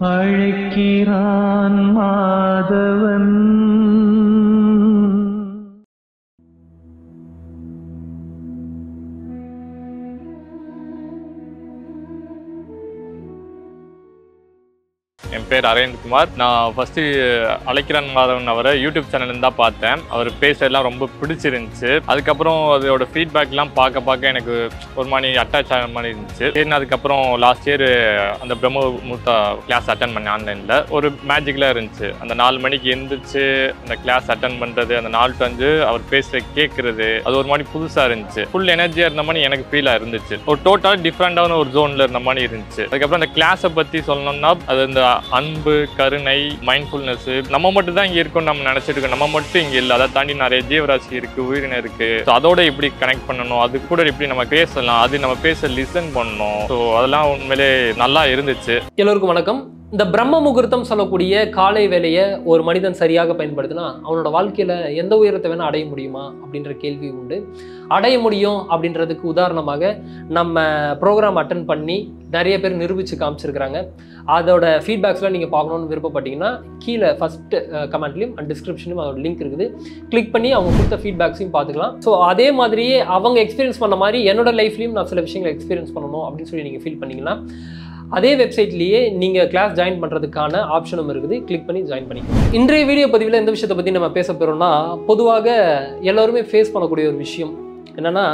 அழைக்கிறான் மாதவன் என் பேர் அரவிந்த்குமார் நான் ஃபஸ்ட்டு அழைக்கிறான் மாதவன் அவரை யூடியூப் சேனல்லேருந்து தான் பார்த்தேன் அவர் பேசுறதெல்லாம் ரொம்ப பிடிச்சிருந்துச்சு அதுக்கப்புறம் அதோட ஃபீட்பேக்லாம் பார்க்க பார்க்க எனக்கு ஒரு மாதிரி அட்டாச் ஆகிற மாதிரி இருந்துச்சு சரி அதுக்கப்புறம் லாஸ்ட் இயர் அந்த பிரம்ம முகூர்த்தா கிளாஸ் அட்டன் பண்ணேன் ஆன்லைனில் ஒரு மேஜிக்கலாக இருந்துச்சு அந்த நாலு மணிக்கு எழுந்திரிச்சு அந்த கிளாஸ் அட்டன் பண்ணுறது அந்த நாலு டு அஞ்சு அவர் பேசுகிற கேட்குறது அது ஒரு மாதிரி புதுசாக இருந்துச்சு ஃபுல் எனர்ஜியாக இருந்த மாதிரி எனக்கு ஃபீலாக இருந்துச்சு ஒரு டோட்டலாக டிஃப்ரெண்டான ஒரு ஜோனில் இருந்த மாதிரி இருந்துச்சு அதுக்கப்புறம் அந்த கிளாஸை பற்றி சொல்லணும்னா அது இந்த அன்பு கருணை மைண்ட்ஃபுல்னஸ் நம்ம மட்டும் தான் இங்கே இருக்கோம் நம்ம நினைச்சிட்டு இருக்கோம் நம்ம மட்டும் இங்கே இல்லை அதை தாண்டி நிறைய ஜீவராசி இருக்கு உயிரினம் இருக்கு ஸோ அதோட எப்படி கனெக்ட் பண்ணணும் அது கூட எப்படி நம்ம பேசலாம் அது நம்ம பேச லிசன் பண்ணணும் ஸோ அதெல்லாம் உண்மையிலே நல்லா இருந்துச்சு எல்லோருக்கும் வணக்கம் இந்த பிரம்ம முகூர்த்தம் சொல்லக்கூடிய காலை வேலையை ஒரு மனிதன் சரியாக பயன்படுத்தினா அவனோட வாழ்க்கையில எந்த உயரத்தை வேணா அடைய முடியுமா அப்படின்ற கேள்வி உண்டு அடைய முடியும் அப்படின்றதுக்கு உதாரணமாக நம்ம ப்ரோக்ராம் அட்டன் பண்ணி நிறைய பேர் நிரூபித்து காமிச்சிருக்கிறாங்க அதோட ஃபீட்பேக்ஸ்லாம் நீங்கள் பார்க்கணுன்னு விருப்பப்பட்டீங்கன்னா கீழே ஃபஸ்ட்டு கமெண்ட்லையும் அண்ட் டிஸ்கிரிப்ஷனும் அதோட லிங்க் இருக்குது கிளிக் பண்ணி அவங்க கொடுத்த ஃபீட்பேக்ஸையும் பார்த்துக்கலாம் ஸோ அதே மாதிரியே அவங்க எக்ஸ்பீரியன்ஸ் பண்ண மாதிரி என்னோட லைஃப்லையும் நான் சில விஷயங்களை எக்ஸ்பீரியன்ஸ் பண்ணணும் அப்படின்னு சொல்லி நீங்கள் ஃபீல் பண்ணீங்கன்னா அதே வெப்சைட்லேயே நீங்கள் கிளாஸ் ஜாயின் பண்ணுறதுக்கான ஆப்ஷனும் இருக்குது கிளிக் பண்ணி ஜாயின் பண்ணிக்கலாம் இன்றைய வீடியோ பதிவில் எந்த விஷயத்தை பற்றி நம்ம பேச போகிறோம்னா பொதுவாக எல்லாருமே ஃபேஸ் பண்ணக்கூடிய ஒரு விஷயம் என்னென்னா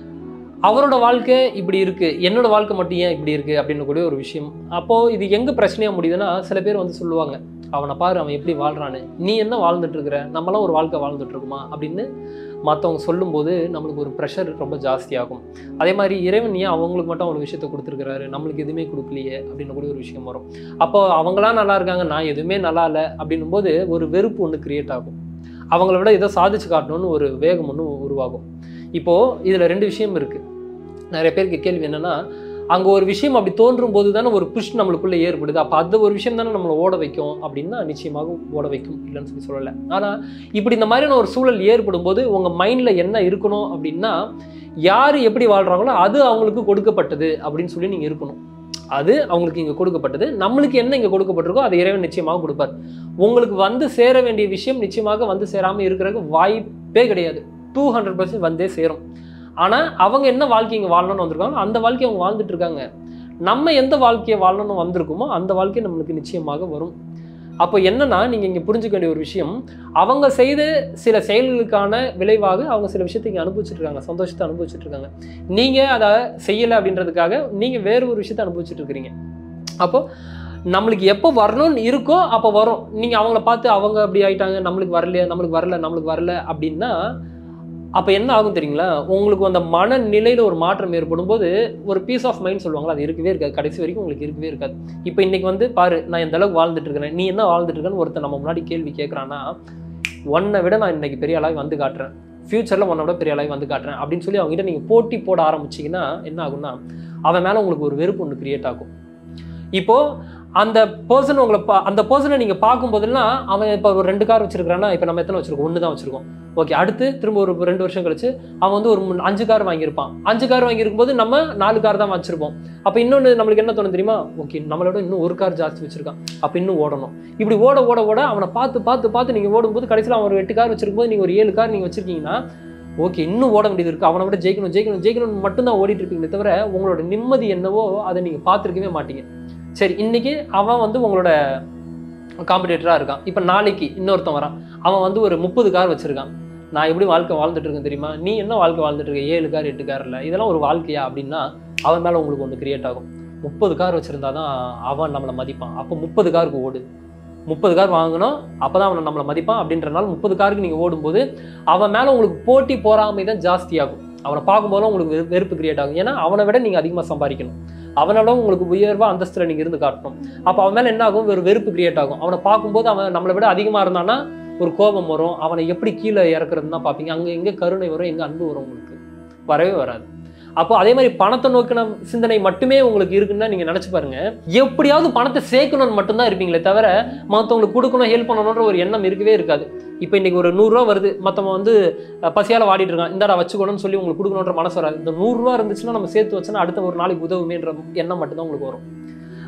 அவரோட வாழ்க்கை இப்படி இருக்குது என்னோட வாழ்க்கை மட்டும் ஏன் இப்படி இருக்குது அப்படின்னு கூடிய ஒரு விஷயம் அப்போது இது எங்கே பிரச்சனையாக முடியுதுன்னா சில பேர் வந்து சொல்லுவாங்க அவனை பாரு அவன் எப்படி வாழ்கிறான்னு நீ என்ன வாழ்ந்துட்டு இருக்கிற நம்மளாம் ஒரு வாழ்க்கை வாழ்ந்துட்டு இருக்குமா அப்படின்னு மற்றவங்க சொல்லும்போது நம்மளுக்கு ஒரு ப்ரெஷர் ரொம்ப ஜாஸ்தியாகும் அதே மாதிரி இறைவன் ஏன் அவங்களுக்கு மட்டும் அவ்வளோ விஷயத்த கொடுத்துருக்காரு நம்மளுக்கு எதுவுமே கொடுக்கலையே அப்படின்னு கூட ஒரு விஷயம் வரும் அப்போ அவங்களாம் நல்லா இருக்காங்க நான் எதுவுமே நல்லா இல்லை அப்படின்னும் போது ஒரு வெறுப்பு ஒன்று கிரியேட் ஆகும் அவங்கள விட ஏதோ சாதிச்சு காட்டணும்னு ஒரு வேகம் ஒன்று உருவாகும் இப்போது இதில் ரெண்டு விஷயம் இருக்குது நிறைய பேருக்கு கேள்வி என்னென்னா அங்கே ஒரு விஷயம் அப்படி தோன்றும் போது தானே ஒரு புஷ் நம்மளுக்குள்ளே ஏற்படுது அப்போ அது ஒரு விஷயம் தானே நம்மளை ஓட வைக்கும் அப்படின்னா நிச்சயமாக ஓட வைக்கும் இல்லைன்னு சொல்லி சொல்லலை ஆனால் இப்படி இந்த மாதிரியான ஒரு சூழல் ஏற்படும் போது உங்கள் மைண்டில் என்ன இருக்கணும் அப்படின்னா யார் எப்படி வாழ்கிறாங்களோ அது அவங்களுக்கு கொடுக்கப்பட்டது அப்படின்னு சொல்லி நீங்கள் இருக்கணும் அது அவங்களுக்கு இங்கே கொடுக்கப்பட்டது நம்மளுக்கு என்ன இங்கே கொடுக்கப்பட்டிருக்கோ அதை இறைவன் நிச்சயமாக கொடுப்பார் உங்களுக்கு வந்து சேர வேண்டிய விஷயம் நிச்சயமாக வந்து சேராமல் இருக்கிறதுக்கு வாய்ப்பே கிடையாது டூ ஹண்ட்ரட் பர்சன்ட் வந்தே சேரும் ஆனால் அவங்க என்ன வாழ்க்கை இங்கே வாழணும்னு வந்திருக்காங்க அந்த வாழ்க்கையை அவங்க வாழ்ந்துட்டு இருக்காங்க நம்ம எந்த வாழ்க்கையை வாழணும்னு வந்திருக்கோமோ அந்த வாழ்க்கை நம்மளுக்கு நிச்சயமாக வரும் அப்போ என்னன்னா நீங்கள் இங்கே புரிஞ்சுக்க வேண்டிய ஒரு விஷயம் அவங்க செய்த சில செயல்களுக்கான விளைவாக அவங்க சில விஷயத்தை இங்கே அனுபவிச்சுட்டு இருக்காங்க சந்தோஷத்தை அனுபவிச்சுட்டு இருக்காங்க நீங்கள் அதை செய்யலை அப்படின்றதுக்காக நீங்கள் வேறு ஒரு விஷயத்தை அனுபவிச்சுட்டு இருக்கிறீங்க அப்போ நம்மளுக்கு எப்போ வரணும்னு இருக்கோ அப்போ வரும் நீங்கள் அவங்கள பார்த்து அவங்க அப்படி ஆயிட்டாங்க நம்மளுக்கு வரலையா நம்மளுக்கு வரல நம்மளுக்கு வரல அப்படின்னா அப்போ என்ன ஆகும் தெரியுங்களா உங்களுக்கு அந்த மனநிலையில் ஒரு மாற்றம் ஏற்படும் போது ஒரு பீஸ் ஆஃப் மைண்ட் சொல்லுவாங்களா அது இருக்கவே இருக்காது கடைசி வரைக்கும் உங்களுக்கு இருக்கவே இருக்காது இப்போ இன்னைக்கு வந்து பாரு நான் எந்த அளவுக்கு வாழ்ந்துட்டு இருக்கிறேன் நீ என்ன வாழ்ந்துட்டு இருக்கேன்னு ஒருத்தர் நம்ம முன்னாடி கேள்வி கேட்குறான்னா உன்னை விட நான் இன்னைக்கு பெரிய அளவு வந்து காட்டுறேன் ஃப்யூச்சரில் உன்னை விட பெரிய அளவு வந்து காட்டுறேன் அப்படின்னு சொல்லி அவங்ககிட்ட நீங்கள் போட்டி போட ஆரம்பிச்சிங்கன்னா என்ன ஆகும்னா அவன் மேலே உங்களுக்கு ஒரு வெறுப்பு ஒன்று கிரியேட் ஆகும் இப்போது அந்த பர்சன் உங்களை பா அந்த பர்சனை நீங்கள் பார்க்கும்போதெல்லாம் அவன் இப்போ ஒரு ரெண்டு கார் வச்சிருக்கான்னா இப்போ நம்ம எத்தனை வச்சிருக்கோம் ஒன்று தான் வச்சிருக்கோம் ஓகே அடுத்து திரும்ப ஒரு ரெண்டு வருஷம் கழிச்சு அவன் வந்து ஒரு மூணு- அஞ்சு கார் வாங்கியிருப்பான் அஞ்சு கார் வாங்கியிருக்கும் போது நம்ம நாலு கார் தான் வச்சிருப்போம் அப்போ இன்னொன்று நம்மளுக்கு என்ன தோணும் தெரியுமா ஓகே நம்மளோட இன்னும் ஒரு கார் ஜாஸ்தி வச்சிருக்கான் அப்போ இன்னும் ஓடணும் இப்படி ஓட ஓட ஓட அவனை பார்த்து பார்த்து பார்த்து நீங்கள் ஓடும்போது கடைசியில் அவன் ஒரு எட்டு கார் வச்சிருக்கும் போது நீங்கள் ஒரு ஏழு கார் நீங்கள் வச்சிருக்கீங்கன்னா ஓகே இன்னும் ஓட வேண்டியது இருக்குது அவனை விட ஜெயிக்கணும் ஜெயிக்கணும் ஜெயிக்கணும் மட்டும்தான் ஓடிட்டு இருப்பீங்களே தவிர உங்களோட நிம்மதி என்னவோ அதை நீங்கள் பார்த்துருக்கவே மாட்டீங்க சரி இன்னைக்கு அவன் வந்து உங்களோட காம்படிட்டராக இருக்கான் இப்போ நாளைக்கு இன்னொருத்தன் வரான் அவன் வந்து ஒரு முப்பது கார் வச்சிருக்கான் நான் எப்படி வாழ்க்கை வாழ்ந்துட்டு இருக்கேன் தெரியுமா நீ என்ன வாழ்க்கை வாழ்ந்துட்டு இருக்க ஏழு கார் எட்டு கார் இல்லை இதெல்லாம் ஒரு வாழ்க்கையா அப்படின்னா அவன் மேலே உங்களுக்கு ஒன்று கிரியேட் ஆகும் முப்பது கார் வச்சிருந்தா தான் அவன் நம்மளை மதிப்பான் அப்போ முப்பது காருக்கு ஓடு முப்பது கார் வாங்கணும் அப்போ தான் அவனை நம்மளை மதிப்பான் அப்படின்றனால முப்பது காருக்கு நீங்கள் ஓடும்போது அவன் மேலே உங்களுக்கு போட்டி போறாமை தான் ஜாஸ்தியாகும் அவனை பார்க்கும்போது உங்களுக்கு வெறு- வெறுப்பு கிரியேட் ஆகும் ஏன்னா அவனை விட நீங்கள் அதிகமாக சம்பாதிக்கணும் அவனோட உங்களுக்கு உயர்வா அந்தஸ்தில் நீங்கள் இருந்து காட்டணும் அப்போ அவன் மேலே என்ன ஆகும் ஒரு வெறுப்பு கிரியேட் ஆகும் அவனை பார்க்கும்போது அவன் நம்மளை விட அதிகமாக இருந்தான்னா ஒரு கோபம் வரும் அவனை எப்படி கீழே இறக்குறதுன்னு தான் பார்ப்பீங்க அங்கே எங்கே கருணை வரும் எங்கே அன்பு வரும் உங்களுக்கு வரவே வராது அப்போ அதே மாதிரி பணத்தை நோக்கின சிந்தனை மட்டுமே உங்களுக்கு இருக்குன்னா நீங்கள் நினச்சி பாருங்க எப்படியாவது பணத்தை சேர்க்கணும்னு மட்டும்தான் இருப்பீங்களே தவிர மற்றவங்களுக்கு கொடுக்கணும் ஹெல்ப் பண்ணணுன்ற ஒரு எண்ணம் இருக்கவே இருக்காது இப்போ இன்னைக்கு ஒரு நூறுரூவா வருது மற்றவன் வந்து அஹ், பசியால வாடிட்டு இருக்கான் இந்தாடா வச்சுக்கணும்னு சொல்லி உங்களுக்கு கொடுக்கணுன்ற மனசு வராது இந்த நூறுரூவா இருந்துச்சுன்னா நம்ம சேர்த்து வச்சோன்னா அடுத்த ஒரு நாளைக்கு உதவுமேன்ற எண்ணம் மட்டும்தான் உங்களுக்கு வரும்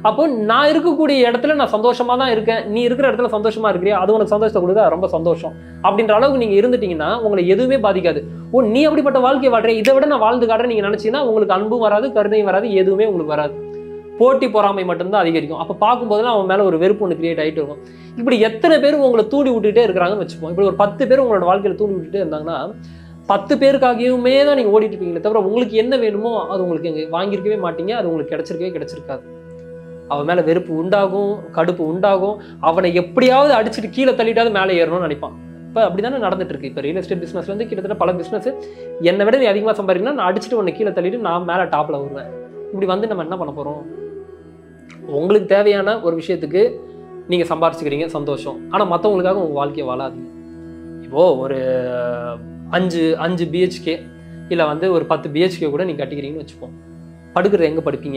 அப்போ நான் இருக்கக்கூடிய இடத்துல நான் சந்தோஷமா தான் இருக்கேன் நீ இருக்கிற இடத்துல சந்தோஷமா இருக்கிறியா அது உனக்கு சந்தோஷத்தை கொடுக்க ரொம்ப சந்தோஷம் அப்படின்ற அளவுக்கு நீங்க இருந்துட்டீங்கன்னா உங்களை எதுவுமே பாதிக்காது ஓ நீ அப்படிப்பட்ட வாழ்க்கை வாழ்றேன் இதை விட நான் வாழ்ந்து காட்டுறேன் நீங்க நினைச்சீங்கன்னா உங்களுக்கு அன்பும் வராது கருணையும் வராது எதுவுமே உங்களுக்கு வராது போட்டி பொறாமை மட்டும்தான் அதிகரிக்கும் அப்போ பார்க்கும்போதெல்லாம் அவன் மேலே ஒரு வெறுப்பு ஒன்று கிரியேட் ஆகிட்டு இருக்கும் இப்படி எத்தனை பேர் உங்களை தூண்டி விட்டுட்டே இருக்கிறாங்கன்னு வச்சுப்போம் இப்படி ஒரு பத்து பேர் உங்களோட வாழ்க்கையில் தூண்டி விட்டுட்டே இருந்தாங்கன்னா பத்து பேருக்காகவுமே தான் நீங்கள் ஓடிட்டு இருப்பீங்களே தவிர உங்களுக்கு என்ன வேணுமோ அது உங்களுக்கு எங்க வாங்கியிருக்கவே மாட்டீங்க அது உங்களுக்கு கிடைச்சிருக்கவே கிடைச்சிருக்காது அவன் மேலே வெறுப்பு உண்டாகும் கடுப்பு உண்டாகும் அவனை எப்படியாவது அடிச்சுட்டு கீழே தள்ளிட்டாவது மேலே ஏறணும்னு நினைப்பான் இப்போ அப்படி தானே நடந்துட்டு இருக்கு இப்போ ரியல் எஸ்டேட் பிஸ்னஸ் வந்து கிட்டத்தட்ட பல பிஸ்னஸ் என்னை விட நீ அதிகமாக சம்பாதிக்கணும் நான் அடிச்சுட்டு உன்னை கீழே தள்ளிட்டு நான் மேலே டாப்பில் வருவேன் இப்படி வந்து நம்ம என்ன பண்ண போகிறோம் உங்களுக்கு தேவையான ஒரு விஷயத்துக்கு நீங்கள் சம்பாரிச்சுக்கிறீங்க சந்தோஷம் ஆனால் மற்றவங்களுக்காக உங்கள் வாழ்க்கையை வாழாதீங்க இப்போது ஒரு அஞ்சு அஞ்சு பிஹெச்கே இல்லை வந்து ஒரு பத்து பிஹெச்கே கூட நீங்கள் கட்டிக்கிறீங்கன்னு வச்சுப்போம் படுக்கிறது எங்கே படுப்பீங்க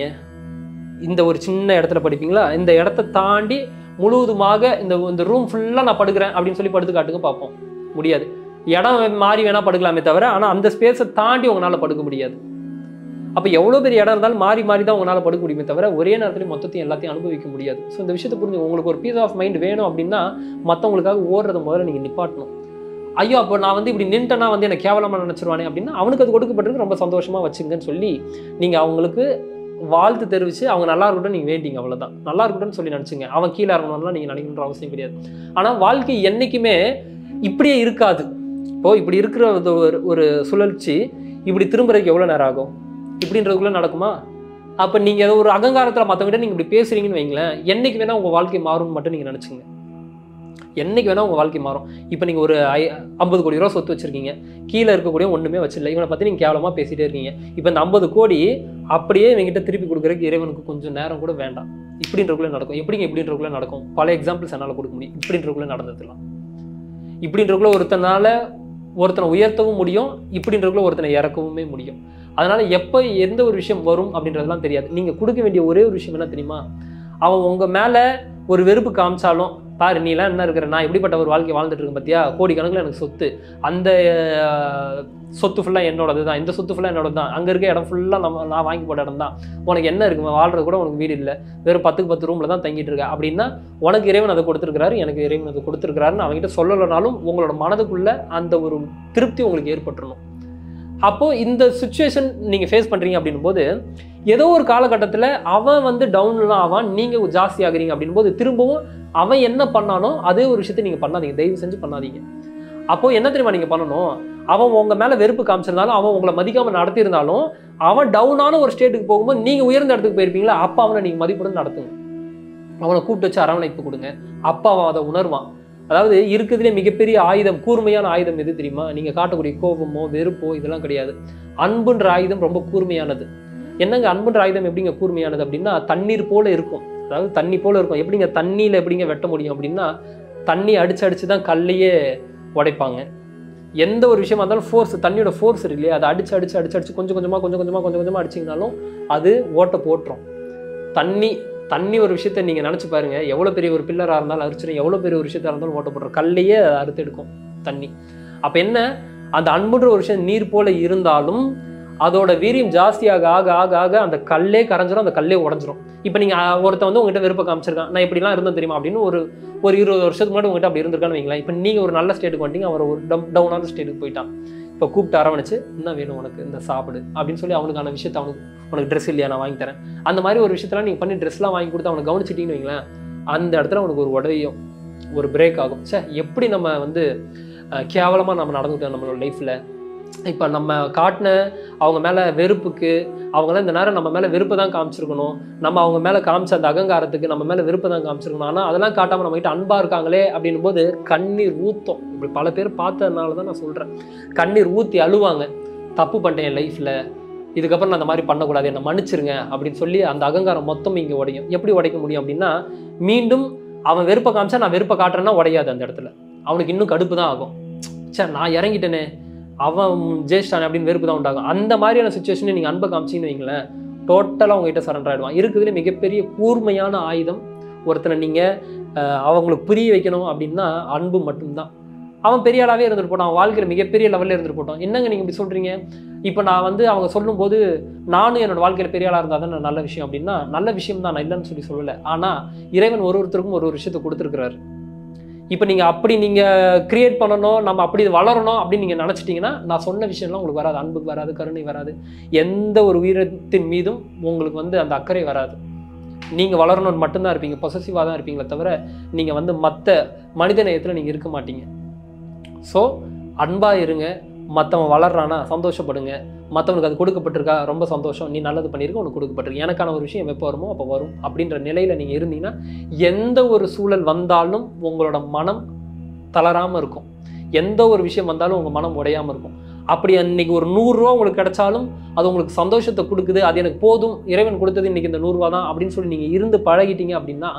இந்த ஒரு சின்ன இடத்துல படிப்பீங்களா இந்த இடத்த தாண்டி முழுவதுமாக இந்த இந்த ரூம் ஃபுல்லாக நான் படுக்கிறேன் அப்படின்னு சொல்லி படுத்து காட்டுங்க பார்ப்போம் முடியாது இடம் மாறி வேணால் படுக்கலாமே தவிர ஆனால் அந்த ஸ்பேஸை தாண்டி உங்களால் படுக்க முடியாது அப்போ எவ்வளோ பெரிய இடம் இருந்தாலும் மாறி மாறி தான் உங்களால் படுக்க முடியுமே தவிர ஒரே நேரத்தில் மொத்தத்தையும் எல்லாத்தையும் அனுபவிக்க முடியாது ஸோ இந்த விஷயத்தை புரிஞ்சு உங்களுக்கு ஒரு பீஸ் ஆஃப் மைண்ட் வேணும் அப்படின்னா மற்றவங்களுக்காக ஓடுறத முதல்ல நீங்கள் நிப்பாட்டணும் ஐயோ அப்போ நான் வந்து இப்படி நின்ட்டேன்னா வந்து எனக்கு கேவலமாக நினச்சிருவானே அப்படின்னா அவனுக்கு அது கொடுக்கப்பட்டிருக்கு ரொம்ப சந்தோஷமாக வச்சுங்கன்னு சொல்லி நீங்கள் அவங்களுக்கு வாழ்த்து தெரிவித்து அவங்க நல்லா இருக்கட்டும் நீங்கள் வேண்டிங்க அவ்வளோதான் நல்லா இருக்கட்டும்னு சொல்லி நினச்சிங்க அவன் கீழே இறங்கணும்லாம் நீங்கள் நினைக்கணுன்ற அவசியம் கிடையாது ஆனால் வாழ்க்கை என்றைக்குமே இப்படியே இருக்காது இப்போ இப்படி இருக்கிற ஒரு ஒரு சுழற்சி இப்படி திரும்புறதுக்கு எவ்வளோ நேரம் ஆகும் இப்படின்றதுக்குள்ளே நடக்குமா அப்போ நீங்கள் ஏதோ ஒரு அகங்காரத்தில் மற்றவங்கிட்ட நீங்கள் இப்படி பேசுறீங்கன்னு வைங்களேன் என்னைக்கு வேணால் உங்கள் வாழ்க்கை மாறும்னு மட்டும் நீங்கள் நினச்சிங்க என்னைக்கு வேணால் உங்கள் வாழ்க்கை மாறும் இப்போ நீங்கள் ஒரு ஐ ஐம்பது கோடி ரூபா சொத்து வச்சுருக்கீங்க கீழே இருக்கக்கூடிய ஒன்றுமே வச்சிடல இவனை பற்றி நீங்கள் கேவலமாக பேசிகிட்டே இருக்கீங்க இப்போ இந்த ஐம்பது கோடி அப்படியே இவங்ககிட்ட திருப்பி கொடுக்குறதுக்கு இறைவனுக்கு கொஞ்சம் நேரம் கூட வேண்டாம் இப்படின்றக்குள்ளே நடக்கும் எப்படிங்க இப்படின்றக்குள்ளே நடக்கும் பல எக்ஸாம்பிள்ஸ் என்னால் கொடுக்க முடியும் இப்படின்றக்குள்ளே நடந்ததுலாம் இப்படின்றக்குள்ளே ஒருத்தனால ஒருத்தனை உயர்த்தவும் முடியும் இப்படின்றக்குள்ளே ஒருத்தனை இறக்கவுமே முடியும் அதனால எப்போ எந்த ஒரு விஷயம் வரும் அப்படின்றதெல்லாம் தெரியாது நீங்கள் கொடுக்க வேண்டிய ஒரே ஒரு விஷயம் என்ன தெரியுமா அவன் உங்கள் மேலே ஒரு வெறுப்பு காமிச்சாலும் பாரு நீலாம் என்ன இருக்கிற நான் இப்படிப்பட்ட ஒரு வாழ்க்கை வாழ்ந்துட்டு இருக்கேன் பார்த்தியா கோடிக்கணக்கில் எனக்கு சொத்து அந்த அஹ், சொத்து ஃபுல்லாக என்னோடது தான் இந்த சொத்து ஃபுல்லாக என்னோட தான் அங்கே இருக்க இடம் ஃபுல்லாக நம்ம நான் வாங்கி போட்ட இடம் தான் உனக்கு என்ன இருக்கு வாழ்றது கூட உனக்கு வீடு இல்லை வெறும் பத்துக்கு பத்து ரூமில் தான் தங்கிட்டு இருக்க அப்படின்னா உனக்கு இறைவன் அதை கொடுத்துருக்காரு எனக்கு இறைவன் அதை கொடுத்துருக்காருன்னு அவங்ககிட்ட சொல்லலைனாலும் உங்களோட மனதுக்குள்ள அந்த ஒரு திருப்தி உங்களுக்கு ஏற்பட்டுறணும் அப்போ இந்த சுச்சுவேஷன் நீங்கள் ஃபேஸ் பண்ணுறீங்க அப்படின்னும் போது ஏதோ ஒரு காலகட்டத்தில் அவன் வந்து டவுன்லாம் ஆவான் நீங்கள் ஜாஸ்தி ஆகுறீங்க அப்படின்னும் போது திரும்பவும் அவன் என்ன பண்ணானோ அதே ஒரு விஷயத்தை நீங்கள் பண்ணாதீங்க தயவு செஞ்சு பண்ணாதீங்க அப்போ என்ன தெரியுமா நீங்கள் பண்ணணும் அவன் உங்க மேலே வெறுப்பு காமிச்சிருந்தாலும் அவன் உங்களை மதிக்காமல் நடத்தியிருந்தாலும் அவன் டவுனான ஒரு ஸ்டேட்டுக்கு போகும்போது நீங்கள் உயர்ந்த இடத்துக்கு போயிருப்பீங்களா அப்போ அவனை நீங்கள் மதிப்புடன் நடத்துங்க அவனை கூப்பிட்டு வச்சு அரவணைப்பு கொடுங்க அப்போ அவன் அதை உணர்வான் அதாவது இருக்கிறதுலே மிகப்பெரிய ஆயுதம் கூர்மையான ஆயுதம் எது தெரியுமா நீங்கள் காட்டக்கூடிய கோபமோ வெறுப்போ இதெல்லாம் கிடையாது அன்புன்ற ஆயுதம் ரொம்ப கூர்மையானது என்னங்க அன்புன்ற ஆயுதம் எப்படிங்க கூர்மையானது அப்படின்னா தண்ணீர் போல இருக்கும் அதாவது தண்ணி போல இருக்கும் எப்படிங்க தண்ணியில் எப்படிங்க வெட்ட முடியும் அப்படின்னா தண்ணி அடிச்சு அடிச்சு தான் கல்லையே உடைப்பாங்க எந்த ஒரு விஷயமா இருந்தாலும் ஃபோர்ஸ் தண்ணியோட ஃபோர்ஸ் இருக்கு இல்லையா அதை அடிச்சு அடிச்சு அடிச்சு அடிச்சு கொஞ்சம் கொஞ்சமாக கொஞ்சம் கொஞ்சமாக கொஞ்சம் கொஞ்சமாக அடிச்சிங்கனாலும் அது ஓட்டை போட்டுரும் தண்ணி தண்ணி ஒரு விஷயத்த நீங்கள் நினச்சி பாருங்க எவ்வளோ பெரிய ஒரு பில்லராக இருந்தாலும் அரிச்சிடும் எவ்வளோ பெரிய ஒரு விஷயத்தா இருந்தாலும் ஓட்ட போட்டுரும் கல்லையே அதை அறுத்து எடுக்கும் தண்ணி அப்போ என்ன அந்த அன்புன்ற ஒரு விஷயம் நீர் போல இருந்தாலும் அதோட வீரியம் ஜாஸ்தியாக ஆக ஆக ஆக அந்த கல்லே கரைஞ்சிரும் அந்த கல்லே உடஞ்சிரும் இப்போ நீங்கள் ஒருத்தன் வந்து உங்ககிட்ட விருப்பம் காமிச்சிருக்கான் நான் இப்படிலாம் இருந்தேன் தெரியுமா அப்படின்னு ஒரு ஒரு இருபது வருஷத்துக்கு முன்னாடி உங்ககிட்ட அப்படி இருந்திருக்கான்னு வைங்களேன் இப்போ நீங்கள் ஒரு நல்ல ஸ்டேட்டுக்கு வந்துட்டீங்க அவர் ஒரு டவுன் டவுனான ஸ்டேட்டுக்கு போயிட்டான் இப்போ கூப்பிட்டு அரவணைச்சு என்ன வேணும் உனக்கு இந்த சாப்பிடு அப்படின்னு சொல்லி அவனுக்கான விஷயத்தை அவனுக்கு உனக்கு ட்ரெஸ் இல்லையா நான் வாங்கி தரேன் அந்த மாதிரி ஒரு விஷயத்தெல்லாம் நீங்கள் பண்ணி ட்ரெஸ்லாம் வாங்கி கொடுத்து அவனை கவனிச்சிட்டீங்கன்னு வைங்களேன் அந்த இடத்துல அவனுக்கு ஒரு உதவியும் ஒரு பிரேக் ஆகும் சே எப்படி நம்ம வந்து கேவலமாக நம்ம நடந்துட்டோம் நம்மளோட லைஃப்பில் இப்போ நம்ம காட்டின அவங்க மேலே வெறுப்புக்கு அவங்களாம் இந்த நேரம் நம்ம மேலே வெறுப்பு தான் காமிச்சிருக்கணும் நம்ம அவங்க மேலே காமிச்ச அந்த அகங்காரத்துக்கு நம்ம மேலே வெறுப்பு தான் காமிச்சிருக்கணும் ஆனால் அதெல்லாம் காட்டாமல் நம்மகிட்ட அன்பாக இருக்காங்களே அப்படின்னும் போது கண்ணீர் ஊற்றும் இப்படி பல பேர் பார்த்ததுனால தான் நான் சொல்கிறேன் கண்ணீர் ஊற்றி அழுவாங்க தப்பு பண்ணிட்டேன் என் லைஃப்பில் இதுக்கப்புறம் நான் அந்த மாதிரி பண்ணக்கூடாது என்னை மன்னிச்சிருங்க அப்படின்னு சொல்லி அந்த அகங்காரம் மொத்தம் இங்கே உடையும் எப்படி உடைக்க முடியும் அப்படின்னா மீண்டும் அவன் வெறுப்பை காமிச்சா நான் வெறுப்பை காட்டுறேன்னா உடையாது அந்த இடத்துல அவனுக்கு இன்னும் கடுப்பு தான் ஆகும் சே நான் இறங்கிட்டேனே அவன் ஜெயிச்சிட்டானே அப்படின்னு வெறுப்பு தான் உண்டாகும் அந்த மாதிரியான சுச்சுவேஷனை நீங்கள் அன்பை காமிச்சிங்கன்னு வைங்களேன் டோட்டலாக உங்ககிட்ட சரண்டர் ஆகிடுவான் இருக்குதுல மிகப்பெரிய கூர்மையான ஆயுதம் ஒருத்தனை நீங்கள் அவங்களுக்கு புரிய வைக்கணும் அப்படின்னா அன்பு மட்டும்தான் அவன் பெரிய ஆளாவே இருந்துட்டு போட்டான் அவன் வாழ்க்கையில் மிகப்பெரிய லெவலில் இருந்துட்டு போட்டான் என்னங்க நீங்கள் இப்படி சொல்கிறீங்க இப்போ நான் வந்து அவங்க சொல்லும்போது நானும் என்னோட வாழ்க்கையில் பெரிய ஆளாக இருந்தால் தான் நல்ல விஷயம் அப்படின்னா நல்ல விஷயம் தான் நான் இல்லைன்னு சொல்லி சொல்லலை ஆனால் இறைவன் ஒரு ஒருத்தருக்கும் ஒரு ஒரு விஷயத்தை கொடுத்துருக்கிறாரு இப்போ நீங்கள் அப்படி நீங்கள் கிரியேட் பண்ணணும் நம்ம அப்படி வளரணும் அப்படின்னு நீங்கள் நினச்சிட்டிங்கன்னா நான் சொன்ன விஷயம்லாம் உங்களுக்கு வராது அன்புக்கு வராது கருணை வராது எந்த ஒரு உயிரத்தின் மீதும் உங்களுக்கு வந்து அந்த அக்கறை வராது நீங்கள் வளரணும்னு மட்டும்தான் இருப்பீங்க பொசசிவாக தான் இருப்பீங்களே தவிர நீங்கள் வந்து மற்ற மனித நேயத்தில் நீங்கள் இருக்க மாட்டீங்க ஸோ அன்பாக இருங்க மற்றவன் வளர்றானா சந்தோஷப்படுங்க மற்றவனுக்கு அது கொடுக்கப்பட்டிருக்கா ரொம்ப சந்தோஷம் நீ நல்லது பண்ணியிருக்க உனக்கு கொடுக்கப்பட்டிருக்கு எனக்கான ஒரு விஷயம் எப்போ வருமோ அப்போ வரும் அப்படின்ற நிலையில் நீங்கள் இருந்தீங்கன்னா எந்த ஒரு சூழல் வந்தாலும் உங்களோட மனம் தளராமல் இருக்கும் எந்த ஒரு விஷயம் வந்தாலும் உங்கள் மனம் உடையாமல் இருக்கும் அப்படி அன்னைக்கு ஒரு நூறுரூவா உங்களுக்கு கிடைச்சாலும் அது உங்களுக்கு சந்தோஷத்தை கொடுக்குது அது எனக்கு போதும் இறைவன் கொடுத்தது இன்னைக்கு இந்த நூறுரூவா தான் அப்படின்னு சொல்லி நீங்கள் இருந்து பழகிட்டீங்க அப்படின்னா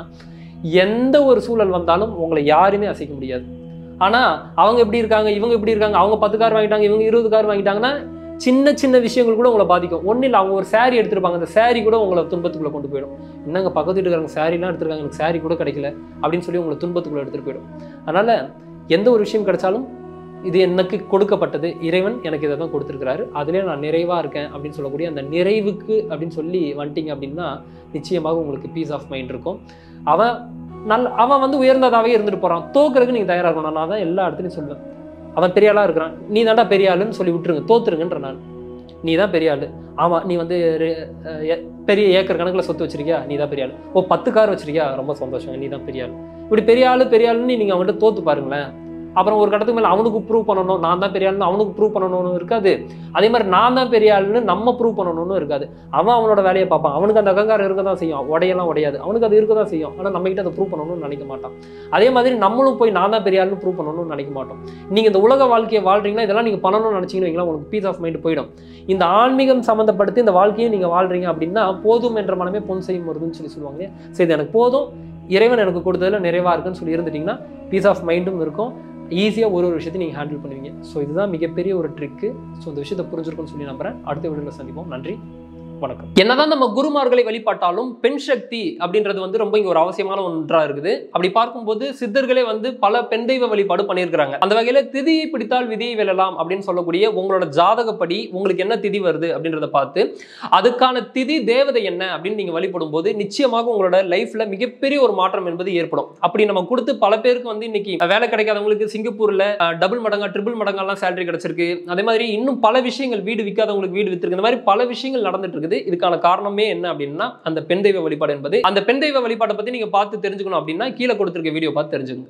எந்த ஒரு சூழல் வந்தாலும் உங்களை யாருமே அசைக்க முடியாது ஆனால் அவங்க எப்படி இருக்காங்க இவங்க எப்படி இருக்காங்க அவங்க பத்து கார் வாங்கிட்டாங்க இவங்க இருபது கார் வாங்கிட்டாங்கன்னா சின்ன சின்ன விஷயங்கள் கூட உங்களை பாதிக்கும் ஒன்றும் இல்லை அவங்க ஒரு saree எடுத்திருப்பாங்க அந்த saree கூட உங்களை துன்பத்துக்குள்ளே கொண்டு போயிடும் என்னங்க பக்கத்து வீட்டுக்காரங்க சாரீலாம் எடுத்திருக்காங்க எனக்கு saree கூட கிடைக்கல அப்படின்னு சொல்லி உங்களை துன்பத்துக்குள்ளே எடுத்துகிட்டு போயிடும் அதனால் எந்த ஒரு விஷயம் கிடைச்சாலும் இது எனக்கு கொடுக்கப்பட்டது இறைவன் எனக்கு இதை தான் கொடுத்துருக்கிறாரு அதிலே நான் நிறைவாக இருக்கேன் அப்படின்னு சொல்லக்கூடிய அந்த நிறைவுக்கு அப்படின்னு சொல்லி வந்துட்டீங்க அப்படின்னா நிச்சயமாக உங்களுக்கு பீஸ் ஆஃப் மைண்ட் இருக்கும் அவன் நல்ல அவன் வந்து உயர்ந்ததாகவே இருந்துட்டு போகிறான் தோக்குறதுக்கு நீங்கள் தயாராக இருக்கணும் நான் தான் எல்லா இடத்துலையும் சொல்லுவேன் அவன் பெரிய ஆளாக இருக்கிறான் நீ தான்டா பெரிய ஆளுன்னு சொல்லி விட்டுருங்க தோத்துருங்கன்ற நான் நீ தான் பெரிய ஆளு ஆமாம் நீ வந்து ரெ- அஹ் ஏ- பெரிய ஏக்கர் கணக்கில் சொத்து வச்சிருக்கியா நீ தான் பெரிய ஆளு ஓ பத்து கார் வச்சிருக்கியா ரொம்ப சந்தோஷம் நீ தான் பெரிய ஆளு இப்படி பெரிய ஆளு பெரிய ஆளுன்னு நீங்கள் அவன்கிட்ட தோத்து பாருங்களேன் அப்புறம் ஒரு கட்டத்துக்கு மேலே அவனுக்கு ப்ரூவ் பண்ணணும் நான் தான் பெரிய ஆளுன்னு அவனுக்கு ப்ரூவ் பண்ணணும்னு இருக்காது அதே மாதிரி நான் தான் பெரிய ஆளுன்னு நம்ம ப்ரூவ் பண்ணணும்னு இருக்காது அவன் அவனோட வேலையை பார்ப்பான் அவனுக்கு அந்த அகங்காரம் இருக்க தான் செய்யும் உடையெல்லாம் உடையாது அவனுக்கு அது இருக்க தான் செய்யும் ஆனால் நம்ம கிட்ட அதை ப்ரூவ் பண்ணணும்னு நினைக்க மாட்டான் அதே மாதிரி நம்மளும் போய் நான் தான் பெரிய ஆளுன்னு ப்ரூவ் பண்ணணும்னு நினைக்க மாட்டோம் நீங்கள் இந்த உலக வாழ்க்கையை வாழ்றீங்களா இதெல்லாம் நீங்கள் பண்ணணும்னு நினச்சிங்கன்னு வைங்களேன், உங்களுக்கு பீஸ் ஆஃப் மைண்ட் போயிடும் இந்த ஆன்மீகம் சம்மந்தப்படுத்தி இந்த வாழ்க்கையை நீங்கள் வாழ்றீங்க அப்படின்னா போதும் என்ற மனமே பொன் செய்யும் வருதுன்னு சொல்லி சொல்லுவாங்க இல்லையா? சரி இது எனக்கு போதும் இறைவன் எனக்கு கொடுத்ததுல நிறைவாக இருக்குன்னு சொல்லி இருந்துட்டிங்கன்னா பீஸ் ஆஃப் மைண்டும் இருக்கும் ஈஸியாக ஒரு ஒரு விஷயத்தையும் நீங்கள் ஹேண்டில் பண்ணுவீங்க ஸோ இதுதான் மிகப்பெரிய ஒரு ட்ரிக்கு ஸோ இந்த விஷயத்தை புரிஞ்சிருக்கும்னு சொல்லி நம்புறேன் அடுத்த வீடியோவில் சந்திப்போம் நன்றி வணக்கம் என்னதான் நம்ம குருமார்களை வழிபாட்டாலும் பெண் சக்தி அப்படின்றது வந்து ரொம்ப இங்க ஒரு அவசியமான ஒன்றா இருக்குது அப்படி பார்க்கும்போது சித்தர்களே வந்து பல பெண் தெய்வ வழிபாடு பண்ணியிருக்கிறாங்க அந்த வகையில திதியை பிடித்தால் விதியை வெல்லலாம் அப்படின்னு சொல்லக்கூடிய உங்களோட ஜாதகப்படி உங்களுக்கு என்ன திதி வருது அப்படின்றத பார்த்து அதுக்கான திதி தேவதை என்ன அப்படின்னு நீங்க வழிபடும் போது நிச்சயமாக உங்களோட லைஃப்ல மிகப்பெரிய ஒரு மாற்றம் என்பது ஏற்படும் அப்படி நம்ம கொடுத்து பல பேருக்கு வந்து இன்னைக்கு வேலை கிடைக்காதவங்களுக்கு சிங்கப்பூர்ல டபுள் மடங்கா ட்ரிபிள் மடங்கெல்லாம் சேலரி கிடைச்சிருக்கு அதே மாதிரி இன்னும் பல விஷயங்கள் வீடு விற்காதவங்களுக்கு வீடு வித்திருக்கு இந்த மாதிரி பல விஷயங்கள் நடந்துட்டு இருக்குது இதுக்கான காரணமே என்ன அப்படின்னா அந்த பெண் தெய்வ வழிபாடு என்பது அந்த பெண் தெய்வ வழிபாட்டை பத்தி நீங்க பார்த்து தெரிஞ்சுக்கணும் அப்படின்னா கீழே கொடுத்திருக்க வீடியோ பார்த்து தெரிஞ்சுக்கோங்க